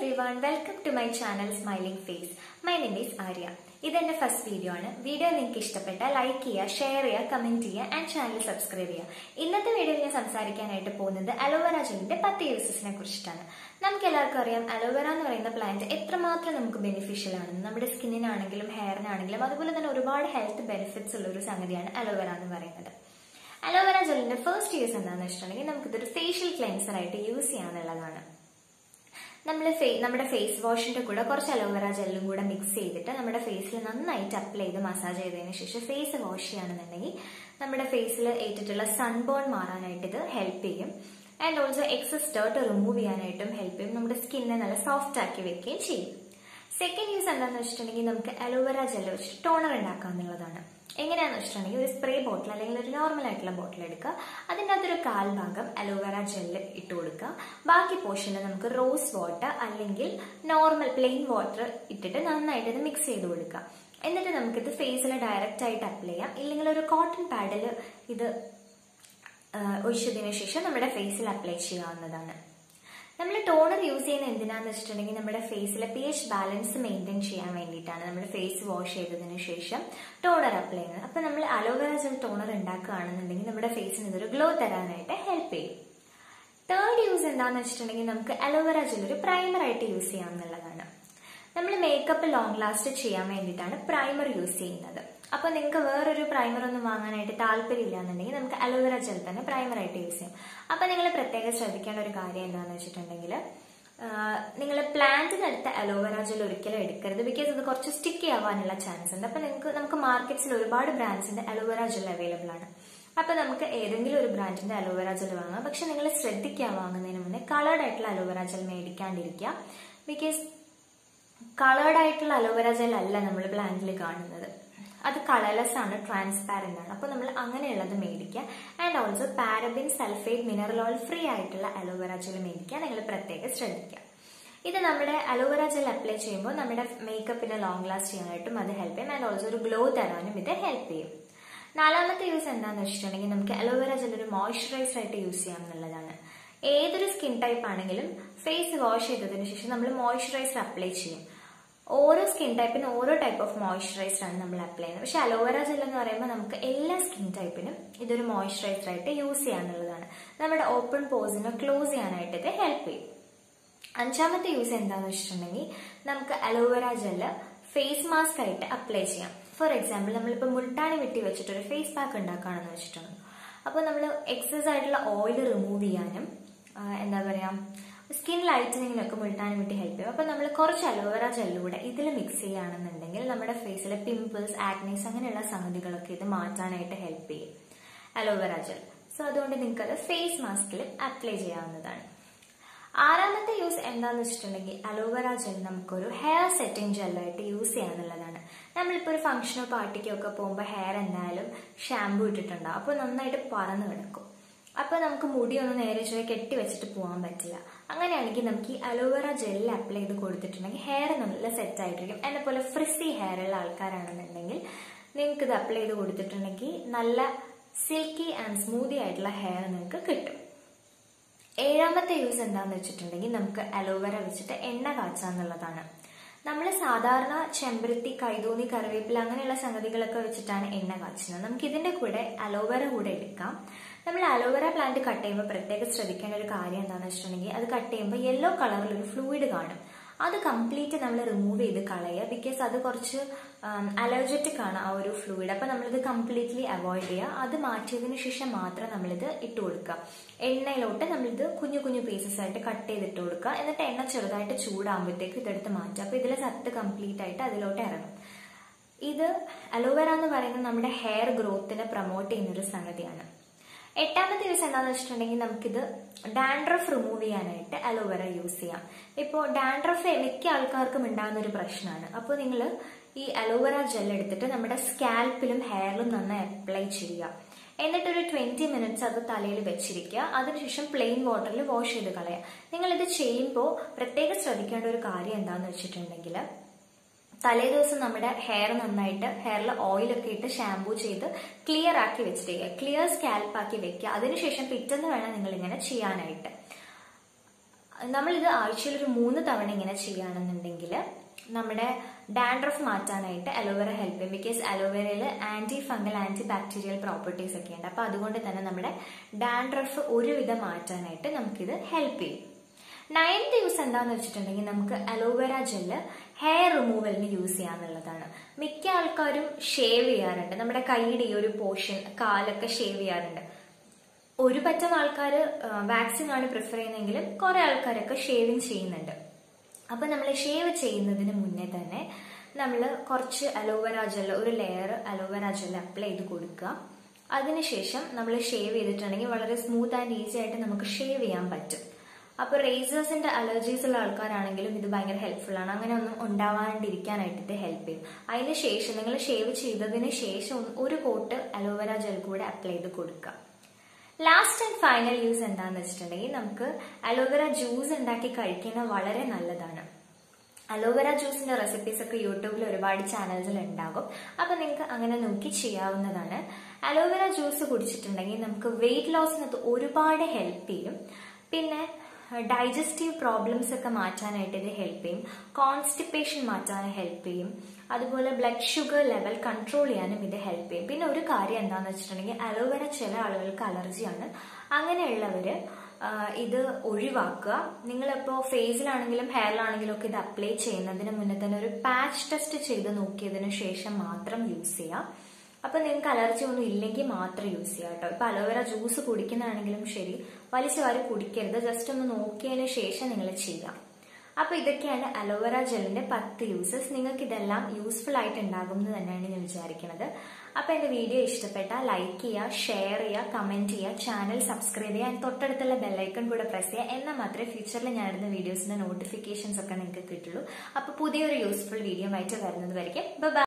everyone welcome to my channel smiling face my name is Arya ഇതെന്റെ first video ആണ് video നിങ്ങൾക്ക് ഇഷ്ടപ്പെട്ട like ചെയ്യുക ഷെയർ ചെയ്യുക കമന്റ് ചെയ്യുക ആൻഡ് ചാനൽ സബ്സ്ക്രൈബ് ചെയ്യുക ഇന്നത്തെ വീഡിയോയിൽ ഞാൻ സംസാരിക്കാനായിട്ട് പോകുന്നത് അലോവേറ ജെല്ലിന്റെ പത്ത് യൂസസിനെ കുറിച്ചിട്ടാണ് നമുക്ക് എല്ലാവർക്കും അറിയാം അലോവേറ എന്ന് പറയുന്ന പ്ലാന്റ് എത്രമാത്രം നമുക്ക് ബെനിഫിഷ്യൽ ആണ് നമ്മുടെ സ്കിന്നിനാണെങ്കിലും ഹെയറിനാണെങ്കിലും അതുപോലെ തന്നെ ഒരുപാട് ഹെൽത്ത് ബെനിഫിറ്റ്സ് ഉള്ള ഒരു സംഗതിയാണ് അലോവേറ എന്ന് പറയുന്നത് അലോവേറ ജെല്ലിന്റെ ഫസ്റ്റ് യൂസ് എന്താണെന്ന് വെച്ചിട്ടുണ്ടെങ്കിൽ നമുക്കിതൊരു ഫേഷ്യൽ ക്ലെൻസർ ആയിട്ട് യൂസ് ചെയ്യാന്നുള്ളതാണ് നമ്മൾ നമ്മുടെ ഫേസ് വാഷിന്റെ കൂടെ കുറച്ച് അലോവേറ ജെല്ലും കൂടെ മിക്സ് ചെയ്തിട്ട് നമ്മുടെ ഫേസിൽ നന്നായിട്ട് അപ്ലൈ ചെയ്ത് മസാജ് ചെയ്തതിന് ശേഷം ഫേസ് വാഷ് ചെയ്യുകയാണെന്നുണ്ടെങ്കിൽ നമ്മുടെ ഫേസിൽ ഏറ്റിട്ടുള്ള സൺബേൺ മാറാനായിട്ട് ഇത് ഹെൽപ്പ് ചെയ്യും and also excess dirt remove ചെയ്യാനായിട്ടും ഹെൽപ്പ് ചെയ്യും നമ്മുടെ സ്കിന്നെ നല്ല സോഫ്റ്റ് ആക്കി വെക്കുകയും ചെയ്യും സെക്കൻഡ് യൂസ് എന്താണെന്ന് വെച്ചിട്ടുണ്ടെങ്കിൽ നമുക്ക് അലോവേറ ജെല്ല് വെച്ചിട്ട് ടോണർ ഉണ്ടാക്കാന്നുള്ളതാണ് എങ്ങനെയാണെന്ന് വെച്ചിട്ടുണ്ടെങ്കിൽ ഒരു സ്പ്രേ ബോട്ടിൽ അല്ലെങ്കിൽ ഒരു നോർമൽ ആയിട്ടുള്ള ബോട്ടിൽ എടുക്കുക അതിൻ്റെ അകത്തൊരു കാൽ ഭാഗം അലോവേറ ജെല്ല് ഇട്ട് കൊടുക്കുക ബാക്കി പോർഷനിൽ നമുക്ക് റോസ് വാട്ടർ അല്ലെങ്കിൽ നോർമൽ പ്ലെയിൻ വാട്ടർ ഇട്ടിട്ട് നന്നായിട്ട് ഇത് മിക്സ് ചെയ്ത് കൊടുക്കുക എന്നിട്ട് നമുക്കിത് ഫേസിൽ ഡയറക്റ്റ് ആയിട്ട് അപ്ലൈ ചെയ്യാം ഇല്ലെങ്കിൽ ഒരു കോട്ടൺ പാഡിൽ ഇത് ഒഴിച്ചതിന് ശേഷം നമ്മുടെ ഫേസിൽ അപ്ലൈ ചെയ്യാവുന്നതാണ് നമ്മൾ ടോണർ യൂസ് ചെയ്യുന്ന എന്തിനാന്ന് വെച്ചിട്ടുണ്ടെങ്കിൽ നമ്മുടെ ഫേസിലെ പി എച്ച് ബാലൻസ് മെയിൻറ്റെയിൻ ചെയ്യാൻ വേണ്ടിയിട്ടാണ് നമ്മൾ ഫേസ് വാഷ് ചെയ്തതിന് ശേഷം ടോണർ അപ്ലൈ ചെയ്യുന്നത് അപ്പൊ നമ്മൾ അലോവേറ ജെൽ ടോണർ ഉണ്ടാക്കുകയാണെന്നുണ്ടെങ്കിൽ നമ്മുടെ ഫേസിന് ഇതൊരു ഗ്ലോ തരാനായിട്ട് ഹെൽപ്പ് ചെയ്യും തേർഡ് യൂസ് എന്താന്ന് വെച്ചിട്ടുണ്ടെങ്കിൽ നമുക്ക് അലോവേറ ജെൽ ഒരു പ്രൈമർ ആയിട്ട് യൂസ് ചെയ്യാം എന്നുള്ളതാണ് നമ്മൾ മേക്കപ്പ് ലോങ് ലാസ്റ്റ് ചെയ്യാൻ വേണ്ടിയിട്ടാണ് പ്രൈമർ യൂസ് ചെയ്യുന്നത് അപ്പൊ നിങ്ങൾക്ക് വേറൊരു പ്രൈമർ ഒന്നും വാങ്ങാനായിട്ട് താല്പര്യമില്ല എന്നുണ്ടെങ്കിൽ നമുക്ക് അലോവേറ ജെൽ തന്നെ പ്രൈമർ ആയിട്ട് യൂസ് ചെയ്യാം അപ്പൊ നിങ്ങൾ പ്രത്യേകം ശ്രദ്ധിക്കേണ്ട ഒരു കാര്യം എന്താണെന്ന് വെച്ചിട്ടുണ്ടെങ്കിൽ നിങ്ങൾ പ്ലാന്റിനടുത്ത അലോവേറ ജെൽ ഒരിക്കലും എടുക്കരുത് ബിക്കോസ് ഇത് കുറച്ച് സ്റ്റിക്കി ആവാനുള്ള ചാൻസ് ഉണ്ട് അപ്പൊ നിങ്ങൾക്ക് നമുക്ക് മാർക്കറ്റ്സിൽ ഒരുപാട് ബ്രാൻഡ്സിന്റെ അലോവേറ ജെൽ അവൈലബിൾ ആണ് അപ്പൊ നമുക്ക് ഏതെങ്കിലും ഒരു ബ്രാൻഡിന്റെ അലോവേറ ജെൽ വാങ്ങാം പക്ഷെ നിങ്ങൾ ശ്രദ്ധിക്കുക വാങ്ങുന്നതിന് മുന്നേ കളേർഡ് ആയിട്ടുള്ള അലോവേറ ജെൽ മേടിക്കാണ്ടിരിക്കുക ബിക്കോസ് കളേർഡ് ആയിട്ടുള്ള അലോവേറ ജെൽ അല്ല നമ്മൾ പ്ലാന്റിൽ കാണുന്നത് അത് കളർലെസ് ആണ് ട്രാൻസ്പാരന്റ് ആണ് അപ്പോൾ നമ്മൾ അങ്ങനെയുള്ളത് മേടിക്കുക and also paraben sulphate mineral oil free ആയിട്ടുള്ള അലോവേറ ജെൽ മേടിക്കുക നിങ്ങൾ പ്രത്യേകം ശ്രദ്ധിക്കുക ഇത് നമ്മുടെ അലോവേറ ജെൽ അപ്ലൈ ചെയ്യുമ്പോൾ നമ്മുടെ മേക്കപ്പിനെ ലോങ് ലാസ്റ്റ് ചെയ്യാനായിട്ടും അത് ഹെൽപ്പ് ചെയ്യും ആൻഡ് ഓൾസോ ഒരു ഗ്ലോ തരാനും ഇത് ഹെൽപ്പ് ചെയ്യും നാലാമത്തെ യൂസ് എന്താണെന്ന് വെച്ചിട്ടുണ്ടെങ്കിൽ നമുക്ക് അലോവേറ ജെൽ ഒരു മോയ്സ്ചറൈസർ ആയിട്ട് യൂസ് ചെയ്യാം എന്നുള്ളതാണ് ഏതൊരു സ്കിൻ ടൈപ്പ് ആണെങ്കിലും ഫേസ് വാഷ് ചെയ്തതിനു ശേഷം നമ്മൾ മോയ്സ്ചറൈസർ അപ്ലൈ ചെയ്യും ഓരോ സ്കിൻ ടൈപ്പിനും ഓരോ ടൈപ്പ് ഓഫ് മോയ്സ്ചറൈസർ ആണ് നമ്മൾ അപ്ലൈ ചെയ്യുന്നത് പക്ഷെ അലോവേറ ജെൽ എന്ന് പറയുമ്പോൾ നമുക്ക് എല്ലാ സ്കിൻ ടൈപ്പിനും ഇതൊരു മോയ്സ്ചറൈസർ ആയിട്ട് യൂസ് ചെയ്യാന്നുള്ളതാണ് നമ്മുടെ ഓപ്പൺ പോസിനെ ക്ലോസ് ചെയ്യാനായിട്ട് ഇത് ഹെൽപ്പ് ചെയ്യും അഞ്ചാമത്തെ യൂസ് എന്താണെന്ന് വെച്ചിട്ടുണ്ടെങ്കിൽ നമുക്ക് അലോവേറ ജെല്ല് ഫേസ് മാസ്ക് ആയിട്ട് അപ്ലൈ ചെയ്യാം ഫോർ എക്സാമ്പിൾ നമ്മളിപ്പോൾ മുൾട്ടാണി വെട്ടി വെച്ചിട്ട് ഒരു ഫേസ് പാക്ക് ഉണ്ടാക്കുകയാണെന്ന് വെച്ചിട്ടുണ്ട് അപ്പോൾ നമ്മൾ എക്സസ് ആയിട്ടുള്ള ഓയിൽ റിമൂവ് ചെയ്യാനും എന്താ പറയാ സ്കിൻ ലൈറ്റനിങ്ങിനൊക്കെ മുൾട്ടാനും വേണ്ടി ഹെൽപ്പ് ചെയ്യും അപ്പൊ നമ്മൾ കുറച്ച് അലോവേറ ജെല്ലൂടെ ഇതിൽ മിക്സ് ചെയ്യുകയാണെന്നുണ്ടെങ്കിൽ നമ്മുടെ ഫേസിലെ പിമ്പിൾസ് ആക്നീസ് അങ്ങനെയുള്ള സംഗതികളൊക്കെ ഇത് മാറ്റാനായിട്ട് ഹെൽപ്പ് ചെയ്യും അലോവേറ ജെൽ സോ അതുകൊണ്ട് നിങ്ങൾക്ക് അത് ഫേസ് മാസ്കിൽ അപ്ലൈ ചെയ്യാവുന്നതാണ് ആറാമത്തെ യൂസ് എന്താന്ന് വെച്ചിട്ടുണ്ടെങ്കിൽ അലോവേറ ജെൽ നമുക്കൊരു ഹെയർ സെറ്റിംഗ് ജെല്ലായിട്ട് യൂസ് ചെയ്യാന്നുള്ളതാണ് നമ്മളിപ്പോൾ ഒരു ഫംഗ്ഷനോ പാർട്ടിക്കോ ഒക്കെ പോകുമ്പോൾ ഹെയർ എന്തായാലും ഷാമ്പു ഇട്ടിട്ടുണ്ടാവും അപ്പോൾ നന്നായിട്ട് പറന്ന് കിടക്കും അപ്പൊ നമുക്ക് മുടി ഒന്ന് നേരെ ചൊവ്വ കെട്ടി വെച്ചിട്ട് പോകാൻ പറ്റില്ല അങ്ങനെയാണെങ്കിൽ നമുക്ക് ഈ അലോവേറ ജെല്ലിൽ അപ്ലൈ ചെയ്ത് കൊടുത്തിട്ടുണ്ടെങ്കിൽ ഹെയർ നല്ല സെറ്റ് ആയിട്ടിരിക്കും എന്നെ പോലെ ഫ്രിസി ഹെയർ ഉള്ള ആൾക്കാരാണെന്നുണ്ടെങ്കിൽ നിങ്ങൾക്ക് ഇത് അപ്ലൈ ചെയ്ത് കൊടുത്തിട്ടുണ്ടെങ്കിൽ നല്ല സിൽക്കി ആൻഡ് സ്മൂതി ആയിട്ടുള്ള ഹെയർ നിങ്ങൾക്ക് കിട്ടും ഏഴാമത്തെ യൂസ് എന്താണെന്ന് വെച്ചിട്ടുണ്ടെങ്കിൽ നമുക്ക് അലോവേറ വെച്ചിട്ട് എണ്ണ കാച്ചാന്നുള്ളതാണ് നമ്മൾ സാധാരണ ചെമ്പരത്തി കൈതോന്നി കറിവേപ്പില അങ്ങനെയുള്ള സംഗതികളൊക്കെ വെച്ചിട്ടാണ് എണ്ണ കാച്ചുന്നത് നമുക്ക് ഇതിന്റെ കൂടെ അലോവേറ കൂടെ എടുക്കാം നമ്മൾ അലോവേറ പ്ലാന്റ് കട്ട് ചെയ്യുമ്പോൾ പ്രത്യേകം ശ്രദ്ധിക്കേണ്ട ഒരു കാര്യം എന്താണെന്ന് വെച്ചിട്ടുണ്ടെങ്കിൽ അത് കട്ട് ചെയ്യുമ്പോൾ യെല്ലോ കളറിൽ ഒരു ഫ്ലൂയിഡ് കാണും അത് കംപ്ലീറ്റ് നമ്മൾ റിമൂവ് ചെയ്ത് കളയുക ബിക്കോസ് അത് കുറച്ച് അലർജറ്റിക് ആണ് ആ ഒരു ഫ്ലൂയിഡ് അപ്പൊ നമ്മളിത് കംപ്ലീറ്റ്ലി അവോയ്ഡ് ചെയ്യുക അത് മാറ്റിയതിനു ശേഷം മാത്രം നമ്മളിത് ഇട്ട് കൊടുക്കുക എണ്ണയിലോട്ട് നമ്മളിത് കുഞ്ഞു കുഞ്ഞു പീസസ് ആയിട്ട് കട്ട് ചെയ്തിട്ട് കൊടുക്കുക എന്നിട്ട് എണ്ണ ചെറുതായിട്ട് ചൂടാകുമ്പോഴത്തേക്ക് ഇതെടുത്ത് മാറ്റുക അപ്പൊ ഇതിലെ സത്ത് കംപ്ലീറ്റ് ആയിട്ട് അതിലോട്ട് ഇറങ്ങും ഇത് അലോവേറ എന്ന് പറയുന്നത് നമ്മുടെ ഹെയർ ഗ്രോത്തിനെ പ്രൊമോട്ട് ചെയ്യുന്ന ഒരു സംഗതിയാണ് എട്ടാമത്തെ യൂസ് എന്താണെന്ന് വെച്ചിട്ടുണ്ടെങ്കിൽ നമുക്കിത് ഡാൻഡ്രഫ് റിമൂവ് ചെയ്യാനായിട്ട് അലോവേറ യൂസ് ചെയ്യാം ഇപ്പോൾ ഡാൻഡ്രഫ് മിക്ക ആൾക്കാർക്കും ഉണ്ടാകുന്ന ഒരു പ്രശ്നമാണ് അപ്പോൾ നിങ്ങൾ ഈ അലോവേറ ജെൽ എടുത്തിട്ട് നമ്മുടെ സ്കാൽപ്പിലും ഹെയറിലും നന്നായി അപ്ലൈ ചെയ്യുക എന്നിട്ട് ഒരു ട്വന്റി മിനിറ്റ്സ് അത് തലയിൽ വെച്ചിരിക്കുക അതിനുശേഷം പ്ലെയിൻ വാട്ടറിൽ വാഷ് ചെയ്ത് കളയുക നിങ്ങൾ ഇത് ചെയ്യുമ്പോൾ പ്രത്യേകം ശ്രദ്ധിക്കേണ്ട ഒരു കാര്യം എന്താണെന്ന് വെച്ചിട്ടുണ്ടെങ്കിൽ തലേ ദിവസം നമ്മുടെ ഹെയർ നന്നായിട്ട് ഹെയറിൽ ഓയിലൊക്കെ ഇട്ട് ഷാമ്പൂ ചെയ്ത് ക്ലിയർ ആക്കി വെച്ചിരിക്കുക ക്ലിയർ സ്കാൽപ്പ് ആക്കി വെക്കുക അതിനുശേഷം പിറ്റേന്ന് വേണം നിങ്ങൾ ഇങ്ങനെ ചെയ്യാനായിട്ട് നമ്മളിത് ആഴ്ചയിൽ ഒരു മൂന്ന് തവണ ഇങ്ങനെ ചെയ്യുകയാണെന്നുണ്ടെങ്കിൽ നമ്മുടെ ഡാൻഡ്രഫ് മാറ്റാനായിട്ട് അലോവേറ ഹെൽപ്പ് ചെയ്യും ബിക്കോസ് അലോവേറയിൽ anti fungal anti bacterial properties ഒക്കെ ഉണ്ട് അപ്പൊ അതുകൊണ്ട് തന്നെ നമ്മുടെ ഡാൻഡ്രഫ് ഒരുവിധം മാറ്റാനായിട്ട് നമുക്കിത് ഹെൽപ്പ് ചെയ്യും നയൻത് യൂസ് എന്താന്ന് വെച്ചിട്ടുണ്ടെങ്കിൽ നമുക്ക് അലോവേറ ജെല്ല് ഹെയർ റിമൂവലിന് യൂസ് ചെയ്യാന്നുള്ളതാണ് മിക്ക ആൾക്കാരും ഷേവ് ചെയ്യാറുണ്ട് നമ്മുടെ കൈയുടെ ഈ ഒരു പോർഷൻ കാലൊക്കെ ഷേവ് ചെയ്യാറുണ്ട് ഒരു പറ്റം ആൾക്കാർ വാക്സിൻ ആണ് പ്രിഫർ ചെയ്യുന്നതെങ്കിലും കുറെ ആൾക്കാരൊക്കെ ഷേവിങ് ചെയ്യുന്നുണ്ട് അപ്പൊ നമ്മൾ ഷേവ് ചെയ്യുന്നതിന് മുന്നേ തന്നെ നമ്മൾ കുറച്ച് അലോവേറ ജെൽ ഒരു ലെയർ അലോവേറ ജെൽ അപ്ലൈ ചെയ്ത് കൊടുക്കുക അതിനുശേഷം നമ്മൾ ഷേവ് ചെയ്തിട്ടുണ്ടെങ്കിൽ വളരെ സ്മൂത്ത് ആൻഡ് ഈസി ആയിട്ട് നമുക്ക് ഷേവ് ചെയ്യാൻ പറ്റും അപ്പൊ റേസേഴ്സിന്റെ അലർജീസ് ഉള്ള ആൾക്കാരാണെങ്കിലും ഇത് ഭയങ്കര ഹെൽപ്ഫുൾ ആണ് അങ്ങനെ ഒന്നും ഉണ്ടാവാണ്ടിരിക്കാനായിട്ട് ഇത് ഹെൽപ്പ് ചെയ്യും അതിന് ശേഷം നിങ്ങൾ ഷേവ് ചെയ്തതിന് ശേഷം ഒരു കോട്ട് അലോവേറ ജെൽ കൂടെ അപ്ലൈ ചെയ്ത് കൊടുക്കുക ലാസ്റ്റ് ആൻഡ് ഫൈനൽ യൂസ് എന്താന്ന് വെച്ചിട്ടുണ്ടെങ്കിൽ നമുക്ക് അലോവേറ ജ്യൂസ് ഉണ്ടാക്കി കഴിക്കുന്നത് വളരെ നല്ലതാണ് അലോവേറ ജ്യൂസിന്റെ റെസിപ്പീസ് ഒക്കെ യൂട്യൂബിൽ ഒരുപാട് ചാനൽസിൽ ഉണ്ടാകും അപ്പൊ നിങ്ങൾക്ക് അങ്ങനെ നോക്കി ചെയ്യാവുന്നതാണ് അലോവേറ ജ്യൂസ് കുടിച്ചിട്ടുണ്ടെങ്കിൽ നമുക്ക് വെയിറ്റ് ലോസിനകത്ത് ഒരുപാട് ഹെൽപ്പ് ചെയ്യും പിന്നെ ഡൈജസ്റ്റീവ് പ്രോബ്ലംസ് ഒക്കെ മാറ്റാനായിട്ട് ഇത് ഹെൽപ്പ് ചെയ്യും കോൺസ്റ്റിപ്പേഷൻ മാറ്റാൻ ഹെൽപ്പ് ചെയ്യും അതുപോലെ ബ്ലഡ് ഷുഗർ ലെവൽ കൺട്രോൾ ചെയ്യാനും ഇത് ഹെൽപ്പ് ചെയ്യും പിന്നെ ഒരു കാര്യം എന്താണെന്ന് വെച്ചിട്ടുണ്ടെങ്കിൽ അലോവേറ ചില ആളുകൾക്ക് അലർജിയാണ് അങ്ങനെയുള്ളവര് ഇത് ഒഴിവാക്കുക നിങ്ങളിപ്പോൾ ഫേസിലാണെങ്കിലും ഹെയറിലാണെങ്കിലും ഒക്കെ ഇത് അപ്ലൈ ചെയ്യുന്നതിന് മുന്നേ തന്നെ ഒരു പാച്ച് ടെസ്റ്റ് ചെയ്ത് നോക്കിയതിനു ശേഷം മാത്രം യൂസ് ചെയ്യാം അപ്പൊ നിങ്ങൾക്ക് അലർജി ഒന്നും ഇല്ലെങ്കിൽ മാത്രം യൂസ് ചെയ്യാം കേട്ടോ ഇപ്പൊ അലോവേറ ജ്യൂസ് കുടിക്കുന്നതാണെങ്കിലും ശരി വലിച്ചു വാരി കുടിക്കരുത് ജസ്റ്റ് ഒന്ന് നോക്കിയതിന് ശേഷം നിങ്ങൾ ചെയ്യാം അപ്പൊ ഇതൊക്കെയാണ് അലോവേറ ജെല്ലിന്റെ പത്ത് യൂസസ് നിങ്ങൾക്ക് ഇതെല്ലാം യൂസ്ഫുൾ ആയിട്ട് ഉണ്ടാകും എന്ന് തന്നെയാണ് ഞാൻ വിചാരിക്കുന്നത് അപ്പൊ എന്റെ വീഡിയോ ഇഷ്ടപ്പെട്ടാൽ ലൈക്ക് ചെയ്യുക ഷെയർ ചെയ്യുക കമന്റ് ചെയ്യുക ചാനൽ സബ്സ്ക്രൈബ് ചെയ്യുക തൊട്ടടുത്തുള്ള ബെല്ലൈക്കൺ കൂടെ പ്രസ് ചെയ്യുക എന്നാൽ മാത്രമേ ഫ്യൂച്ചറിൽ ഞാൻ ഇടുന്ന വീഡിയോസിന്റെ നോട്ടിഫിക്കേഷൻസ് ഒക്കെ നിങ്ങൾക്ക് കിട്ടുള്ളൂ അപ്പൊ പുതിയൊരു യൂസ്ഫുൾ വീഡിയോ ആയിട്ട് വരുന്നത് വരയ്ക്കും ബൈ